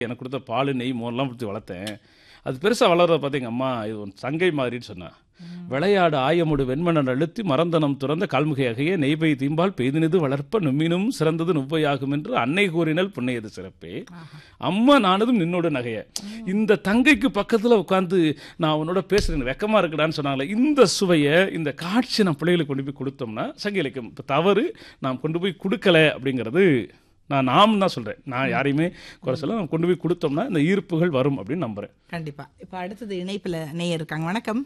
எனக்கு கொடுத்த பால் நெய் மோர்லாம் கொடுத்து வளர்த்தேன் அது பெருசாக வளர்றத பார்த்து எங்கள் அம்மா இது ஒரு சங்கை மாதிரின்னு சொன்னா விளையாடு ஆயமுடு வெண்மணன் அழுத்தி மறந்தனம் துறந்த கால்முகையாகையே நெய்பை தீம்பால் பெய்தினது வளர்ப்ப நும்மினும் சிறந்தது நுவ்வையாகும் என்று அன்னை கூறினல் புண்ணியது சிறப்பே அம்மா நானதும் நின்னோட நகைய இந்த தங்கைக்கு பக்கத்தில் உட்காந்து நான் உன்னோட பேசுறேன் வெக்கமா இருக்குடான்னு சொன்னாங்களே இந்த சுவையை இந்த காட்சி நம்ம பிள்ளைகளுக்கு கொண்டு போய் கொடுத்தோம்னா சங்க இலக்கியம் இப்போ தவறு நாம் கொண்டு போய் கொடுக்கல அப்படிங்கிறது நான் நாம் தான் சொல்கிறேன் நான் யாரையுமே குறை சொல்ல நாம் கொண்டு போய் கொடுத்தோம்னா இந்த ஈர்ப்புகள் வரும் அப்படின்னு நம்புகிறேன் கண்டிப்பா இப்போ அடுத்தது இணைப்புல நேயர் இருக்காங்க வணக்கம்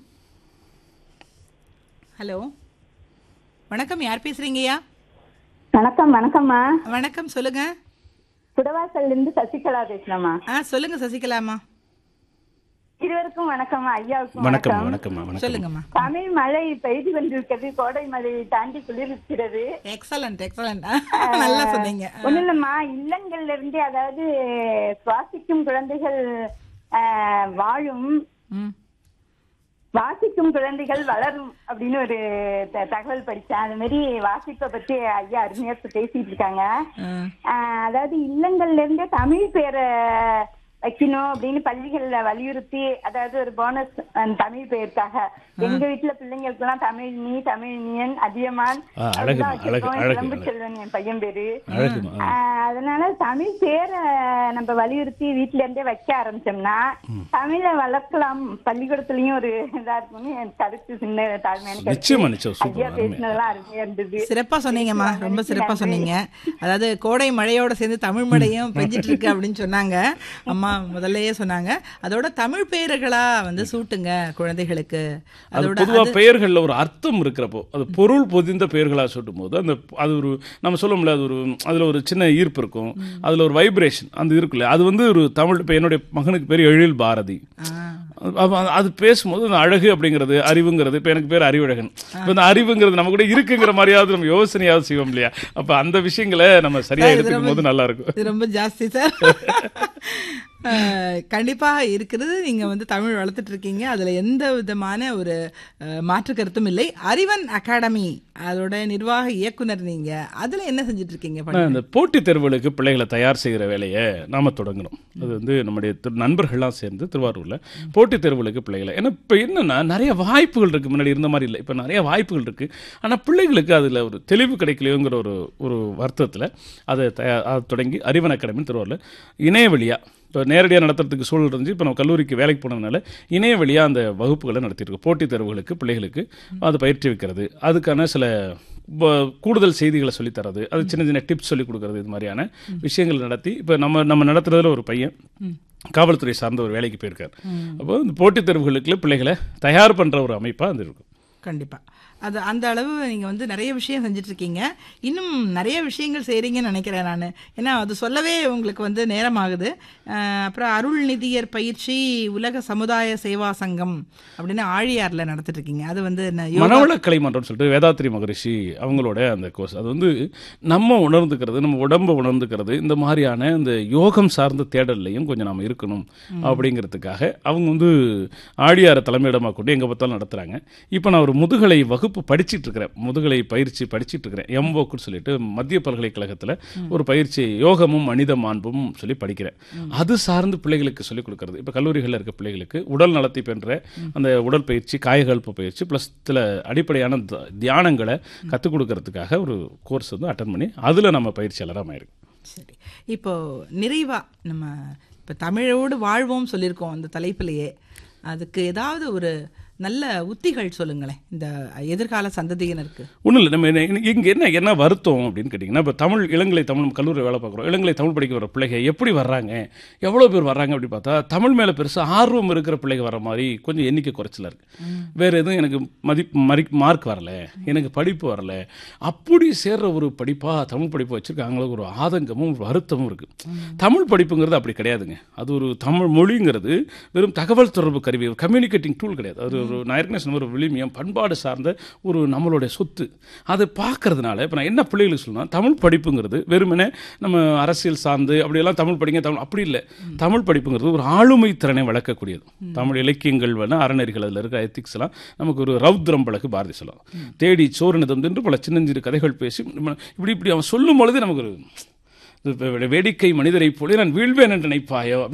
ஹலோ வணக்கம் யார் பேசுறீங்கய்யா வணக்கம் வணக்கம்மா வணக்கம் சொல்லுங்க குடவாசல்ல இருந்து சசிகலா பேசுறேம்மா ஆ சொல்லுங்க சசிகலாமா இருவருக்கும் வணக்கம்மா ஐயாவுக்கும் வணக்கம் வணக்கம் வணக்கம்மா வணக்கம் சொல்லுங்கம்மா தமிழ் மழை பெய்து கொண்டிருக்கிறது கோடை மழையை தாண்டி குளிர்கிறது எக்ஸலண்ட் எக்ஸலண்ட் நல்லா சொன்னீங்க ஒண்ணு இல்லம்மா இல்லங்கள்ல இருந்தே அதாவது சுவாசிக்கும் குழந்தைகள் ஆஹ், வாழும் ம் வாசிக்கும் குழந்தைகள் வளரும் அப்படின்னு ஒரு த- தகவல் படிச்சேன் அது மாதிரி வாசிப்பை பத்தி ஐயா அருமையா பேசிட்டு இருக்காங்க ஆ. ஆஹ் அதாவது இல்லங்கள்ல இருந்தே தமிழ் பேரை வைக்கணும் அப்படின்னு பள்ளிகள்ல வலியுறுத்தி அதாவது ஒரு போனஸ் தமிழ் பெயருக்காக எங்க வீட்டுல பிள்ளைங்களுக்கு எல்லாம் தமிழ் நீ தமிழ் நீயன் அதியமான் ஆ, அழகுமா, அதுதான் அழகு, வச்சிருக்கோம். அழகு, இளம்பு அழகு. செல்வன் என் பையன் பேரு அழகுமா ஆ. ஆஹ் அதனால தமிழ் பேரை நம்ம வலியுறுத்தி வீட்ல இருந்தே வைக்க ஆரம்பிச்சோம்னா தமிழை வளர்க்கலாம் பள்ளிக்கூடத்துலயும் ஒரு இதா இருக்கும்னு என் கருத்து சின்ன தாழ்மையான கருத்து. நிச்சயமா, நிச்சயம். சூப்பர், ஐயா அருமை. பேசினதெல்லாம் அருமையா இருந்தது சிறப்பா சொன்னீங்கம்மா ரொம்ப சிறப்பா சொன்னீங்க அதாவது கோடை மழையோட சேர்ந்து தமிழ் மழையும் பெஞ்சிட்டு இருக்கு அப்படின்னு சொன்னாங்க அம்மா முதல்லயே சொன்னாங்க அதோட தமிழ் பெயர்களா வந்து சூட்டுங்க குழந்தைகளுக்கு அது அதோட பொதுவா பெயர்கள்ல ஒரு அர்த்தம் இருக்கிறப்போ அது பொருள் பொதிந்த பெயர்களா சொல்லும் போது அந்த அது ஒரு நம்ம சொல்லுவோம்ல அது ஒரு அதுல ஒரு சின்ன ஈர்ப்பு இருக்கும் அதுல ஒரு வைப்ரேஷன் அந்த இருக்குல்ல அது வந்து ஒரு தமிழ் இப்போ என்னுடைய மகனுக்கு பேர் எழில் பாரதி ஆ, அப்ப அது- அது பேசும்போது அந்த அழகு அப்படிங்கிறது அறிவுங்கிறது இப்போ எனக்கு பேர் அறிவழகன் இப்போ இந்த அறிவுங்கிறது நம்ம கூட இருக்குங்கிற மாதிரியாவது நம்ம யோசனையாவது செய்வோம் இல்லையா அப்ப அந்த விஷயங்களை நம்ம சரியா இது எடுத்துக்கும் போது நல்லா இருக்கும் இது ரொம்ப ஜாஸ்தி சார் அஹ், கண்டிப்பா இருக்கிறது நீங்க வந்து தமிழ் வளர்த்துட்டு இருக்கீங்க அதுல எந்த விதமான ஒரு அஹ், மாற்று கருத்தும் இல்லை அறிவன் அகாடமி அதோட நிர்வாக இயக்குனர் நீங்க அதுல என்ன செஞ்சுட்டு இருக்கீங்க ஆனா, பணி? இந்த போட்டித் தேர்வுகளுக்கு பிள்ளைகளை தயார் செய்கிற வேலையை நாம தொடங்கணும் அது வந்து நம்முடைய திரு- நண்பர்கள்லாம் சேர்ந்து திருவாரூர்ல போட்டித் தேர்வுகளுக்கு பிள்ளைகளை ஏன்னா இப்போ என்னன்னா நிறைய வாய்ப்புகள் இருக்கு முன்னாடி இருந்த மாதிரி இல்லை இப்போ நிறைய வாய்ப்புகள் இருக்கு ஆனா பிள்ளைகளுக்கு அதுல ஒரு தெளிவு கிடைக்கலையோங்கிற ஒரு ஒரு வருத்தத்துல அதை தயா அதை தொடங்கி அறிவன் அகாடமி திருவாரூர்ல இணைய வழியா இப்போ நேரடியாக நடத்துறதுக்கு சூழல் இருந்துச்சு இப்போ நம்ம கல்லூரிக்கு வேலைக்கு போனதுனால இணைய வழியாக அந்த வகுப்புகளை நடத்தியிருக்கோம் போட்டித் தேர்வுகளுக்கு பிள்ளைகளுக்கு அது பயிற்சி வைக்கிறது அதுக்கான சில ப- கூடுதல் செய்திகளை சொல்லித் தரது அது சின்ன சின்ன டிப்ஸ் சொல்லி கொடுக்கறது இது மாதிரியான விஷயங்கள் நடத்தி இப்போ நம்ம நம்ம நடத்துறதுல ஒரு பையன் காவல்துறை சார்ந்த ஒரு வேலைக்கு போயிருக்கார் அப்போ இந்த போட்டித் தேர்வுகளுக்கு பிள்ளைகளை தயார் பண்ற ஒரு அமைப்பாக அது இருக்கும் கண்டிப்பா அது அந்த அளவு நீங்க வந்து நிறைய விஷயம் செஞ்சுட்டு இருக்கீங்க இன்னும் நிறைய விஷயங்கள் செய்றீங்கன்னு நினைக்கிறேன் நான் ஏன்னா அது சொல்லவே உங்களுக்கு வந்து நேரம் ஆகுது அஹ், அப்புறம் அருள் நிதியர் பயிற்சி உலக சமுதாய சேவா சங்கம் அப்படின்னு ஆழியார்ல நடத்திட்டு இருக்கீங்க அது வந்து என்ன யோகா- மனவள கலைமன்றம்னு சொல்லிட்டு வேதாத்ரி மகரிஷி அவங்களோட அந்த கோர்ஸ் அது வந்து நம்ம உணர்ந்துக்கிறது நம்ம உடம்பை உணர்ந்துக்கிறது இந்த மாதிரியான இந்த யோகம் சார்ந்த தேடல்லையும் கொஞ்சம் நாம இருக்கணும் அப்படிங்கிறதுக்காக அவங்க வந்து ஆழியார தலைமையிடமாக கொண்டு எங்கே பார்த்தாலும் நடத்துகிறாங்க இப்போ நான் ஒரு முதுகலை வகுப்பு படிச்சிட்டு இருக்கிறேன் முதுகலை பயிற்சி படிச்சிட்டு இருக்கிறேன் எம்போக்குன்னு சொல்லிட்டு மத்திய பல்கலைக்கழகத்தில் ஒரு பயிற்சி யோகமும் மனித மாண்பும் சொல்லி படிக்கிறேன் அது சார்ந்து பிள்ளைகளுக்கு சொல்லிக் கொடுக்கறது இப்போ கல்லூரிகளில் இருக்க பிள்ளைகளுக்கு உடல் நலத்தை பென்ற அந்த உடற்பயிற்சி காயகல்ப பயிற்சி ப்ளஸ் சில அடிப்படையான த- தியானங்களை கற்றுக் கொடுக்கறதுக்காக ஒரு கோர்ஸ் வந்து அட்டன் பண்ணி அதில் நம்ம பயிற்சியாளராக ஆயிருக்கு சரி இப்போ நிறைவா நம்ம இப்போ தமிழோடு வாழ்வோம் சொல்லியிருக்கோம் அந்த தலைப்பிலேயே அதுக்கு ஏதாவது ஒரு நல்ல உத்திகள் சொல்லுங்களேன் இந்த எதிர்கால சந்ததியினருக்கு ஒன்றும் இல்லை நம்ம என்ன- இங்கே என்ன என்ன வருத்தம் அப்படின்னு கேட்டிங்கன்னா இப்போ தமிழ் இளங்கலை தமிழ் நம்ம கல்லூரி வேலை பார்க்குறோம் இளங்கலை தமிழ் படிக்க வர பிள்ளைங்க எப்படி வர்றாங்க எவ்வளோ பேர் வர்றாங்க அப்படி பார்த்தா தமிழ் மேலே பெருசாக ஆர்வம் இருக்கிற பிள்ளைங்க வர மாதிரி கொஞ்சம் எண்ணிக்கை குறைச்சலா இருக்கு வேறு எதுவும் எனக்கு மதிப்பு மரி மார்க் வரல எனக்கு படிப்பு வரல அப்படி சேர்ற ஒரு படிப்பாக தமிழ் படிப்பு வச்சுருக்காங்களோ ஒரு ஆதங்கமும் ஒரு வருத்தமும் இருக்குது தமிழ் படிப்புங்கிறது அப்படி கிடையாதுங்க அது ஒரு தமிழ் மொழிங்கிறது வெறும் தகவல் தொடர்பு கருவி ஒரு கம்யூனிகேட்டிங் டூல் கிடையாது அது ஒரு நான் ஏற்கனவே சொன்ன ஒரு விளிமியம் பண்பாடு சார்ந்த ஒரு நம்மளுடைய சொத்து அதை பார்க்கறதுனால இப்போ நான் என்ன பிள்ளைகளுக்கு சொல்லணும் தமிழ் படிப்புங்கிறது வெறுமனே நம்ம அரசியல் சார்ந்து அப்படியெல்லாம் தமிழ் படிங்க தமிழ் அப்படி இல்லை தமிழ் படிப்புங்கிறது ஒரு ஆளுமை திறனை வளர்க்கக்கூடியது தமிழ் இலக்கியங்கள் வேணா அறநெறிகள் அதில் இருக்க எத்திக்ஸ் எல்லாம் நமக்கு ஒரு ரௌத்ரம் பழகு பாரதி சொல்லலாம் தேடி சோறுனதம் என்று பல சின்னஞ்சிறு கதைகள் பேசி நம்ம இப்படி இப்படி அவன் சொல்லும் பொழுதே நமக்கு ஒரு இது வேடிக்கை மனிதரைப் போல நான் வீழ்வேன் என்று நினைப்பாயோ